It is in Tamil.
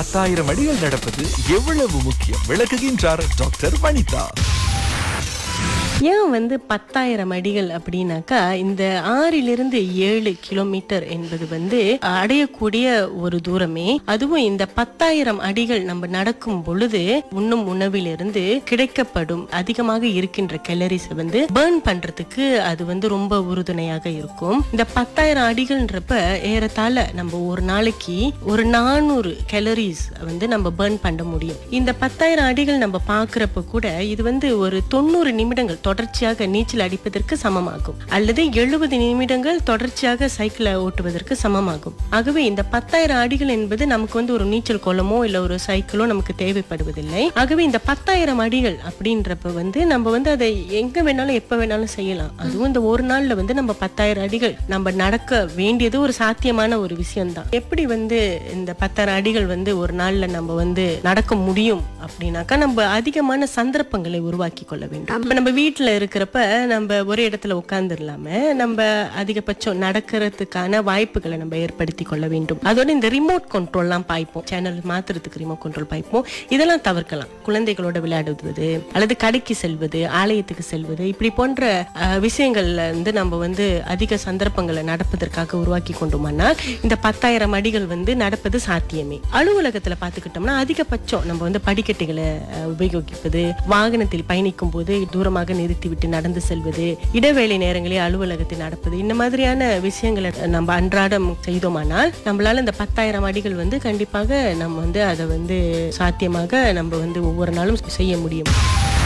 பத்தாயிரம் அடிகள் நடப்பது எவ்வளவு முக்கியம் விளக்குகின்றார் டாக்டர் வனிதா ஏன் வந்து பத்தாயிரம் அடிகள் அப்படின்னாக்கா இந்த ஆறிலிருந்து ஏழு கிலோமீட்டர் என்பது வந்து அடையக்கூடிய ஒரு தூரமே அதுவும் இந்த பத்தாயிரம் அடிகள் நம்ம நடக்கும் பொழுது உண்ணும் உணவிலிருந்து கிடைக்கப்படும் அதிகமாக இருக்கின்ற கேலரிஸ் வந்து பேர்ன் பண்றதுக்கு அது வந்து ரொம்ப உறுதுணையாக இருக்கும் இந்த பத்தாயிரம் அடிகள்ன்றப்ப ஏறத்தாழ நம்ம ஒரு நாளைக்கு ஒரு நானூறு கேலரிஸ் வந்து நம்ம பேர்ன் பண்ண முடியும் இந்த பத்தாயிரம் அடிகள் நம்ம பாக்குறப்ப கூட இது வந்து ஒரு தொண்ணூறு நிமிடங்கள் தொடர்ச்சியாக நீச்சல் அடிப்பதற்கு சமமாகும் அல்லது எழுபது நிமிடங்கள் தொடர்ச்சியாக சைக்கிளை ஓட்டுவதற்கு சமமாகும் ஆகவே இந்த பத்தாயிரம் அடிகள் என்பது நமக்கு வந்து ஒரு நீச்சல் குளமோ இல்ல ஒரு சைக்கிளோ நமக்கு தேவைப்படுவதில்லை ஆகவே இந்த பத்தாயிரம் அடிகள் அப்படின்றப்ப வந்து நம்ம வந்து அதை எங்க வேணாலும் எப்ப வேணாலும் செய்யலாம் அதுவும் இந்த ஒரு நாள்ல வந்து நம்ம பத்தாயிரம் அடிகள் நம்ம நடக்க வேண்டியது ஒரு சாத்தியமான ஒரு விஷயம்தான் எப்படி வந்து இந்த பத்தாயிரம் அடிகள் வந்து ஒரு நாள்ல நம்ம வந்து நடக்க முடியும் அப்படின்னாக்கா நம்ம அதிகமான சந்தர்ப்பங்களை உருவாக்கி கொள்ள வேண்டும் இப்ப நம்ம வீட்டுல இருக்கிறப்ப நம்ம ஒரு இடத்துல உட்கார்ந்துடலாம நம்ம அதிகபட்சம் நடக்கிறதுக்கான வாய்ப்புகளை நம்ம ஏற்படுத்தி கொள்ள வேண்டும் அதோட இந்த ரிமோட் கண்ட்ரோல்லாம் பாய்ப்போம் சேனல் மாத்துறதுக்கு ரிமோட் கண்ட்ரோல் பாய்ப்போம் இதெல்லாம் தவிர்க்கலாம் குழந்தைகளோட விளையாடுவது அல்லது கடைக்கு செல்வது ஆலயத்துக்கு செல்வது இப்படி போன்ற அஹ், விஷயங்கள்ல இருந்து நம்ம வந்து அதிக சந்தர்ப்பங்களை நடப்பதற்காக உருவாக்கி கொண்டோமானால் இந்த பத்தாயிரம் அடிகள் வந்து நடப்பது சாத்தியமே அலுவலகத்துல பாத்துக்கிட்டோம்னா அதிகபட்சம் நம்ம வந்து படிக்கட்டுகளை அஹ், உபயோகிப்பது வாகனத்தில் பயணிக்கும் போது தூரமாக நிறுத்திவிட்டு நடந்து செல்வது இடைவேளை நேரங்களில் அலுவலகத்தில் நடப்பது இந்த மாதிரியான விஷயங்களை நம்ம அன்றாடம் செய்தோமானால் நம்மளால இந்த பத்தாயிரம் அடிகள் வந்து கண்டிப்பாக நம்ம வந்து அதை வந்து சாத்தியமாக நம்ம வந்து ஒவ்வொரு நாளும் செய்ய முடியும்